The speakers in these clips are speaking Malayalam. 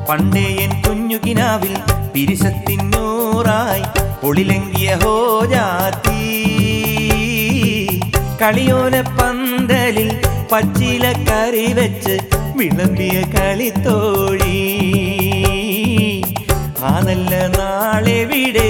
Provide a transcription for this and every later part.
പണ്ടേ എൻ കുഞ്ഞുകിനാവിൽ പിരിശത്തിന്നൂറായി ഒളിലെങ്കിയ ഹോജാത്തി കളിയോല പന്തലിൽ പച്ചില കറി വെച്ച് വിളമ്പിയ കളിത്തോഴി ആ നല്ല നാളെവിടെ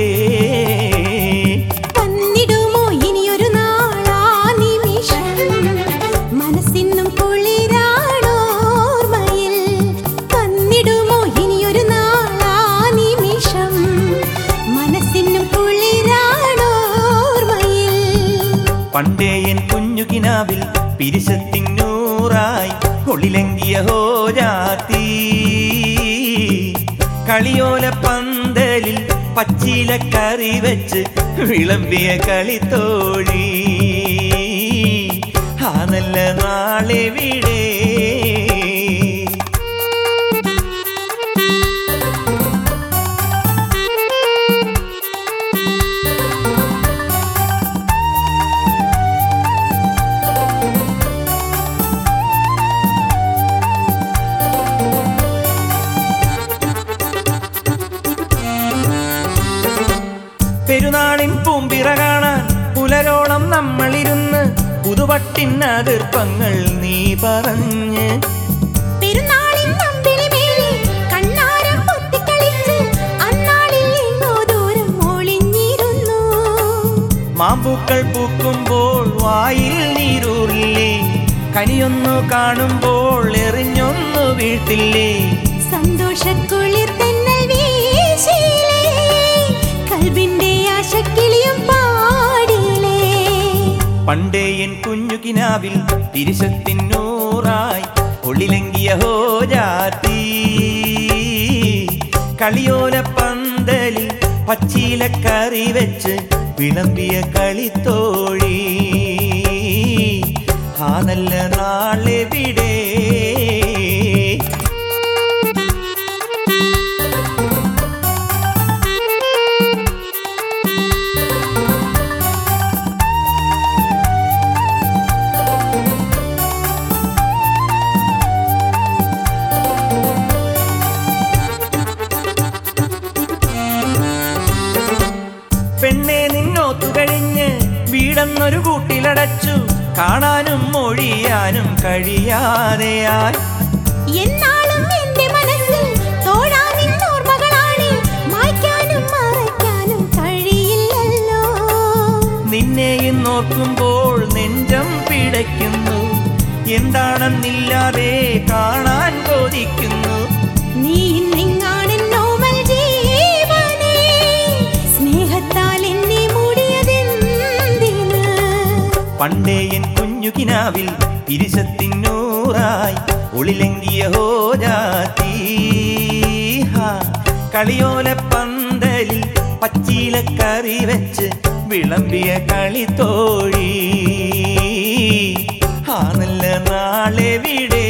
വന്നിടുമോ ഇനിയൊരു നാളാ നിമിഷം മനസ്സിന്നും കുളിരാണോർമ്മയിൽ വന്നിടുമോ ഇനിയൊരു നാളാ നിമിഷം മനസ്സിന്നും കുളിരാണോർമ്മയിൽ പണ്ടേ എൻ കുഞ്ഞുകിനാവിൽ പിരിശത്തിന്നൂറായി ഒളിലെങ്കിയ ഹോജാത്തി കളിയോല പന്തലിൽ പച്ചില കറി വെച്ച് വിളമ്പിയ കളിത്തോഴി ആ നല്ല നാളെവിടെ പെരുന്നാളിൻ പൂമ്പിറ കാണാൻ പുലരോളം നമ്മളിരുന്ന് പുതുവട്ടിനതിർപ്പങ്ങൾ നീ പറഞ്ഞ് പെരുന്നാളിൻ നമ്പിളിമേലെ കണ്ണാരം പൊത്തിക്കളിച്ച് അന്നാളിൽ എങ്ങോ ദൂരം ഒളിഞ്ഞിരുന്നു മാമ്പൂക്കൾ പൂക്കുമ്പോൾ വായിൽ നീരൂറില്ലേ കനിയൊന്നു കാണുമ്പോൾ എറിഞ്ഞൊന്നു വീഴ്ത്തില്ലേ സന്തോഷക്കുളിർ തെന്നൽ വീശിയിലേ കൽബിന്റെ ആശക്കിളിയും പാടിയിലേ പണ്ടേ എൻ കുഞ്ഞുകിനാവിൽ തിരിശത്തിന്നൂറായി ഒളിലെങ്കിയ ഹോജാത്തി കളിയോല പന്തലിൽ പച്ചില കറി വെച്ച് വിളമ്പിയ കളിത്തോഴി ആ നല്ല നാളെവിടെ പെണ്ണെ നിന്നോത്തു കഴിഞ്ഞ് വീടെന്നൊരു കൂട്ടിലടച്ചു കാണാനും മൊഴിയാനും കഴിയാതെയായി എന്നാളും എന്റെ മനസ്സിൽ തോഴാനിൻ ഓർമ്മകളാണ് മായ്ക്കാനും മറയ്ക്കാനും കഴിയില്ലല്ലോ നിന്നെ ഇന്നോർക്കുമ്പോൾ നെഞ്ചം പിടയ്ക്കുന്നു എന്താണെന്നില്ലാതെ കാണാൻ കൊതിക്കുന്നു നീ ഇന്നെങ്ങാണെന്നോമൽ ജീവനേ സ്നേഹത്താൽ എന്നെ മൂടിയതെന്തിന് പണ്ടേ എൻ കുഞ്ഞുകിനാവിൽ തിരിശത്തിന്നൂറായി ഒളിലെങ്കിയ ഹോജാത്തി ഹാ, കളിയോല പന്തലിൽ പച്ചില കറി വെച്ച് വിളമ്പിയ കളിത്തോഴി ആ നല്ല നാളെവിടെ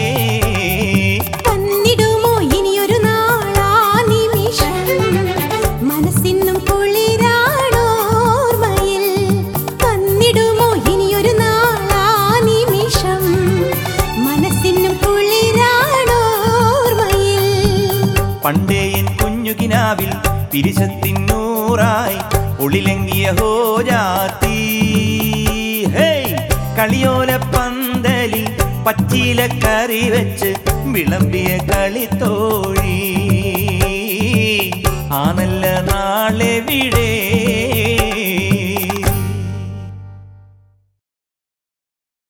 വന്നിടുമോ ഇനിയൊരു നാളാ നിമിഷം മനസ്സിന്നും കുളിരാണോർമ്മയിൽ വന്നിടുമോ ഇനിയൊരു നാളാ നിമിഷം മനസ്സിന്നും കുളിരാണോർമ്മയിൽ പണ്ടേ എൻ കുഞ്ഞുകിനാവിൽ പിരിശത്തിന്നൂറായി ഒളിലെങ്കിയ ഹോജാത്തി ഹേയ് കളിയോല പന്തലിൽ പച്ചില കറി വെച്ച് വിളമ്പിയ കളിത്തോഴി ആ നല്ല നാളെവിടെ